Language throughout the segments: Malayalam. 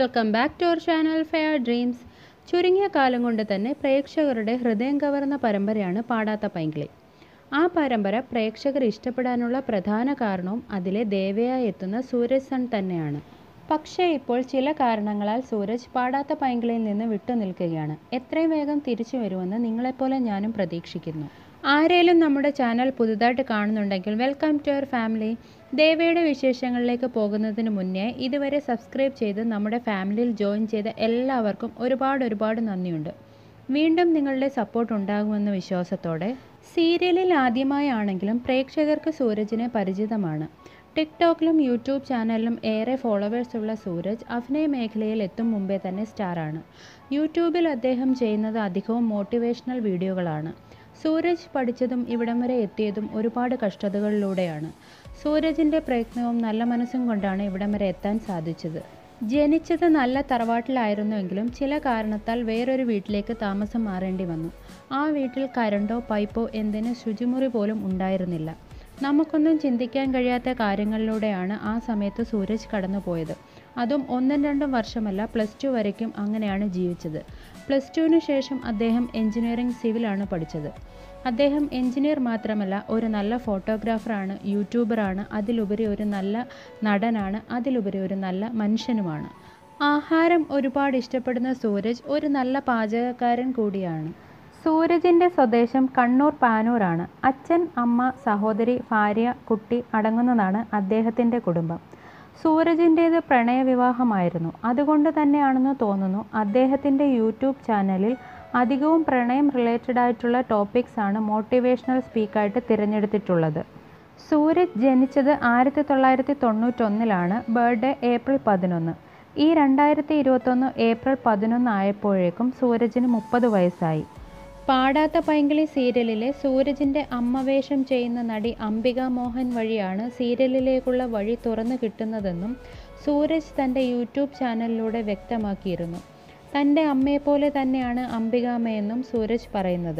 welcome back to our channel Fair Dreams ചുരുങ്ങിയ കാലം കൊണ്ട് തന്നെ പ്രേക്ഷകരുടെ ഹൃദയം കവർന്ന പരമ്പരയാണ് പാടാത്ത പൈങ്കിളി ആ പരമ്പര പ്രേക്ഷകർ ഇഷ്ടപ്പെടാനുള്ള പ്രധാന കാരണവും അതിലെ ദേവയായി എത്തുന്ന സൂരജ് സൺ തന്നെയാണ് പക്ഷേ ഇപ്പോൾ ചില കാരണങ്ങളാൽ സൂരജ് പാടാത്ത പൈങ്കിളിയിൽ നിന്ന് വിട്ടു നിൽക്കുകയാണ് എത്രയും വേഗം തിരിച്ചു വരുമെന്ന് നിങ്ങളെപ്പോലെ ഞാനും പ്രതീക്ഷിക്കുന്നു ആരേലും നമ്മുടെ ചാനൽ പുതുതായിട്ട് കാണുന്നുണ്ടെങ്കിൽ വെൽക്കം ടു അവർ ഫാമിലി ദേവയുടെ വിശേഷങ്ങളിലേക്ക് പോകുന്നതിന് മുന്നേ ഇതുവരെ സബ്സ്ക്രൈബ് ചെയ്ത് നമ്മുടെ ഫാമിലിയിൽ ജോയിൻ ചെയ്ത എല്ലാവർക്കും ഒരുപാട് ഒരുപാട് നന്ദിയുണ്ട് വീണ്ടും നിങ്ങളുടെ സപ്പോർട്ട് ഉണ്ടാകുമെന്ന വിശ്വാസത്തോടെ സീരിയലിൽ ആദ്യമായാണെങ്കിലും പ്രേക്ഷകർക്ക് സൂരജിനെ പരിചിതമാണ് ടിക്ടോക്കിലും യൂട്യൂബ് ചാനലിലും ഏറെ ഫോളോവേഴ്സ് ഉള്ള സൂരജ് അഭിനയ മേഖലയിൽ എത്തും മുമ്പേ തന്നെ സ്റ്റാറാണ് യൂട്യൂബിൽ അദ്ദേഹം ചെയ്യുന്നത് അധികവും മോട്ടിവേഷണൽ വീഡിയോകളാണ് സൂരജ് പഠിച്ചതും ഇവിടം വരെ എത്തിയതും ഒരുപാട് കഷ്ടതകളിലൂടെയാണ് സൂരജിൻ്റെ പ്രയത്നവും നല്ല മനസ്സും കൊണ്ടാണ് ഇവിടം വരെ എത്താൻ സാധിച്ചത് ജനിച്ചത് നല്ല തറവാട്ടിലായിരുന്നുവെങ്കിലും ചില കാരണത്താൽ വേറൊരു വീട്ടിലേക്ക് താമസം മാറേണ്ടി വന്നു ആ വീട്ടിൽ കരണ്ടോ പൈപ്പോ എന്തിന് ശുചിമുറി പോലും ഉണ്ടായിരുന്നില്ല നമുക്കൊന്നും ചിന്തിക്കാൻ കഴിയാത്ത കാര്യങ്ങളിലൂടെയാണ് ആ സമയത്ത് സൂരജ് കടന്നുപോയത് അതും ഒന്നും രണ്ടും വർഷമല്ല പ്ലസ് ടു വരയ്ക്കും അങ്ങനെയാണ് ജീവിച്ചത് പ്ലസ് ടുവിന് ശേഷം അദ്ദേഹം എഞ്ചിനീയറിംഗ് സിവിലാണ് പഠിച്ചത് അദ്ദേഹം എഞ്ചിനീയർ മാത്രമല്ല ഒരു നല്ല ഫോട്ടോഗ്രാഫറാണ് യൂട്യൂബറാണ് അതിലുപരി ഒരു നല്ല നടനാണ് അതിലുപരി ഒരു നല്ല മനുഷ്യനുമാണ് ആഹാരം ഒരുപാട് ഇഷ്ടപ്പെടുന്ന സൂരജ് ഒരു നല്ല പാചകക്കാരൻ കൂടിയാണ് സൂരജിൻ്റെ സ്വദേശം കണ്ണൂർ പാനൂരാണ് അച്ഛൻ അമ്മ സഹോദരി ഭാര്യ കുട്ടി അടങ്ങുന്നതാണ് അദ്ദേഹത്തിൻ്റെ കുടുംബം സൂരജിൻ്റേത് പ്രണയവിവാഹമായിരുന്നു അതുകൊണ്ട് തന്നെയാണെന്ന് തോന്നുന്നു അദ്ദേഹത്തിൻ്റെ യൂട്യൂബ് ചാനലിൽ അധികവും പ്രണയം റിലേറ്റഡ് ആയിട്ടുള്ള ടോപ്പിക്സ് ആണ് മോട്ടിവേഷണൽ സ്പീക്കായിട്ട് തിരഞ്ഞെടുത്തിട്ടുള്ളത് സൂരജ് ജനിച്ചത് ആയിരത്തി തൊള്ളായിരത്തി തൊണ്ണൂറ്റൊന്നിലാണ് ബർത്ത്ഡേ ഏപ്രിൽ പതിനൊന്ന് ഈ രണ്ടായിരത്തി ഇരുപത്തൊന്ന് ഏപ്രിൽ പതിനൊന്ന് ആയപ്പോഴേക്കും സൂരജിന് മുപ്പത് വയസ്സായി പാടാത്ത പൈങ്കിളി സീരിയലിലെ സൂരജിൻ്റെ അമ്മവേഷം ചെയ്യുന്ന നടി അംബിക മോഹൻ വഴിയാണ് സീരിയലിലേക്കുള്ള വഴി തുറന്നു കിട്ടുന്നതെന്നും സൂരജ് തൻ്റെ യൂട്യൂബ് ചാനലിലൂടെ വ്യക്തമാക്കിയിരുന്നു തൻ്റെ അമ്മയെപ്പോലെ തന്നെയാണ് അംബികാമ്മയെന്നും സൂരജ് പറയുന്നത്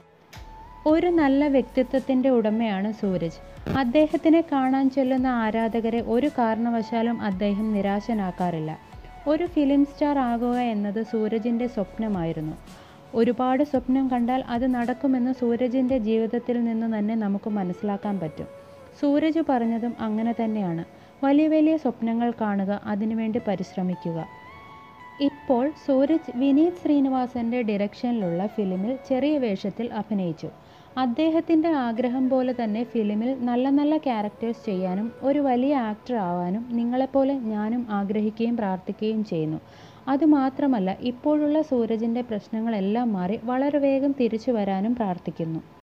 ഒരു നല്ല വ്യക്തിത്വത്തിൻ്റെ ഉടമയാണ് സൂരജ് അദ്ദേഹത്തിനെ കാണാൻ ചെല്ലുന്ന ആരാധകരെ ഒരു കാരണവശാലും അദ്ദേഹം നിരാശനാക്കാറില്ല ഒരു ഫിലിം സ്റ്റാർ ആകുക എന്നത് സൂരജിൻ്റെ സ്വപ്നമായിരുന്നു ഒരുപാട് സ്വപ്നം കണ്ടാൽ അത് നടക്കുമെന്ന് സൂരജിൻ്റെ ജീവിതത്തിൽ നിന്ന് തന്നെ നമുക്ക് മനസ്സിലാക്കാൻ പറ്റും സൂരജ് പറഞ്ഞതും അങ്ങനെ തന്നെയാണ് വലിയ വലിയ സ്വപ്നങ്ങൾ കാണുക അതിനുവേണ്ടി പരിശ്രമിക്കുക ഇപ്പോൾ സൂരജ് വിനീത് ശ്രീനിവാസൻ്റെ ഡിറക്ഷനിലുള്ള ഫിലിമിൽ ചെറിയ വേഷത്തിൽ അഭിനയിച്ചു അദ്ദേഹത്തിൻ്റെ ആഗ്രഹം പോലെ തന്നെ ഫിലിമിൽ നല്ല നല്ല ക്യാരക്ടേഴ്സ് ചെയ്യാനും ഒരു വലിയ ആക്ടർ ആവാനും നിങ്ങളെപ്പോലെ ഞാനും ആഗ്രഹിക്കുകയും പ്രാർത്ഥിക്കുകയും ചെയ്യുന്നു അതുമാത്രമല്ല ഇപ്പോഴുള്ള സൂരജിൻ്റെ പ്രശ്നങ്ങളെല്ലാം മാറി വളരെ വേഗം തിരിച്ചു വരാനും പ്രാർത്ഥിക്കുന്നു